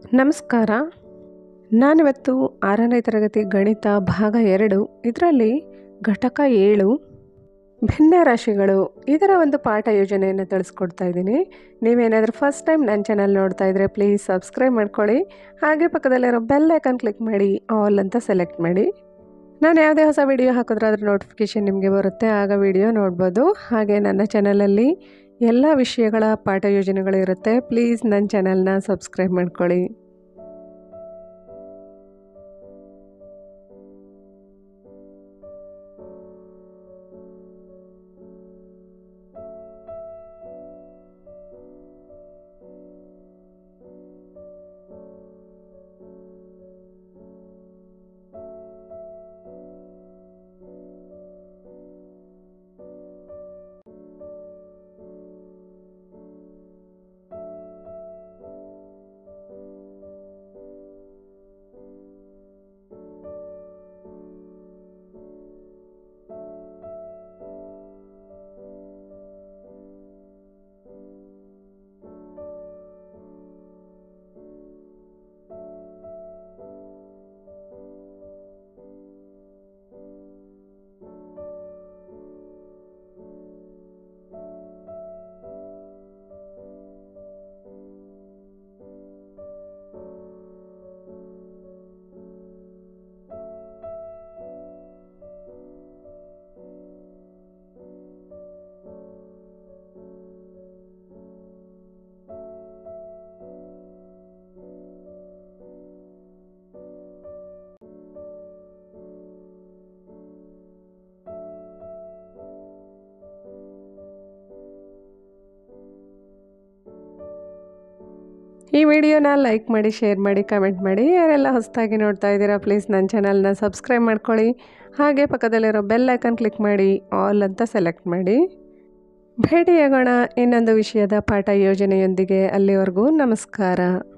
ನಮಸ್ಕಾರ ನಾನಿವತ್ತು ಆರನೇ ತರಗತಿ ಗಣಿತ ಭಾಗ ಎರಡು ಇದರಲ್ಲಿ ಘಟಕ ಏಳು ಭಿನ್ನ ರಾಶಿಗಳು ಇದರ ಒಂದು ಪಾಠ ಯೋಜನೆಯನ್ನು ತಿಳಿಸ್ಕೊಡ್ತಾ ಇದ್ದೀನಿ ನೀವೇನಾದರೂ ಫಸ್ಟ್ ಟೈಮ್ ನನ್ನ ಚಾನಲ್ ನೋಡ್ತಾ ಇದ್ದರೆ ಪ್ಲೀಸ್ ಸಬ್ಸ್ಕ್ರೈಬ್ ಮಾಡ್ಕೊಳ್ಳಿ ಹಾಗೆ ಪಕ್ಕದಲ್ಲಿರೋ ಬೆಲ್ ಐಕನ್ ಕ್ಲಿಕ್ ಮಾಡಿ ಆಲ್ ಅಂತ ಸೆಲೆಕ್ಟ್ ಮಾಡಿ ನಾನು ಯಾವುದೇ ಹೊಸ ವಿಡಿಯೋ ಹಾಕಿದ್ರೆ ಅದ್ರ ನೋಟಿಫಿಕೇಷನ್ ನಿಮಗೆ ಬರುತ್ತೆ ಆಗ ವಿಡಿಯೋ ನೋಡ್ಬೋದು ಹಾಗೆ ನನ್ನ ಚಾನಲಲ್ಲಿ ಎಲ್ಲ ವಿಷಯಗಳ ಪಾಠ ಯೋಜನೆಗಳು ಇರುತ್ತೆ ಪ್ಲೀಸ್ ನನ್ನ ಚಾನಲ್ನ ಸಬ್ಸ್ಕ್ರೈಬ್ ಮಾಡ್ಕೊಳ್ಳಿ ಈ ವಿಡಿಯೋನ ಲೈಕ್ ಮಾಡಿ ಶೇರ್ ಮಾಡಿ ಕಮೆಂಟ್ ಮಾಡಿ ಯಾರೆಲ್ಲ ಹೊಸದಾಗಿ ನೋಡ್ತಾ ಇದ್ದೀರಾ ಪ್ಲೀಸ್ ನನ್ನ ಚಾನಲ್ನ ಸಬ್ಸ್ಕ್ರೈಬ್ ಮಾಡ್ಕೊಳ್ಳಿ ಹಾಗೆ ಪಕ್ಕದಲ್ಲಿರೋ ಬೆಲ್ ಐಕನ್ ಕ್ಲಿಕ್ ಮಾಡಿ ಆಲ್ ಅಂತ ಸೆಲೆಕ್ಟ್ ಮಾಡಿ ಭೇಟಿಯಾಗೋಣ ಇನ್ನೊಂದು ವಿಷಯದ ಪಾಠ ಯೋಜನೆಯೊಂದಿಗೆ ಅಲ್ಲಿವರೆಗೂ ನಮಸ್ಕಾರ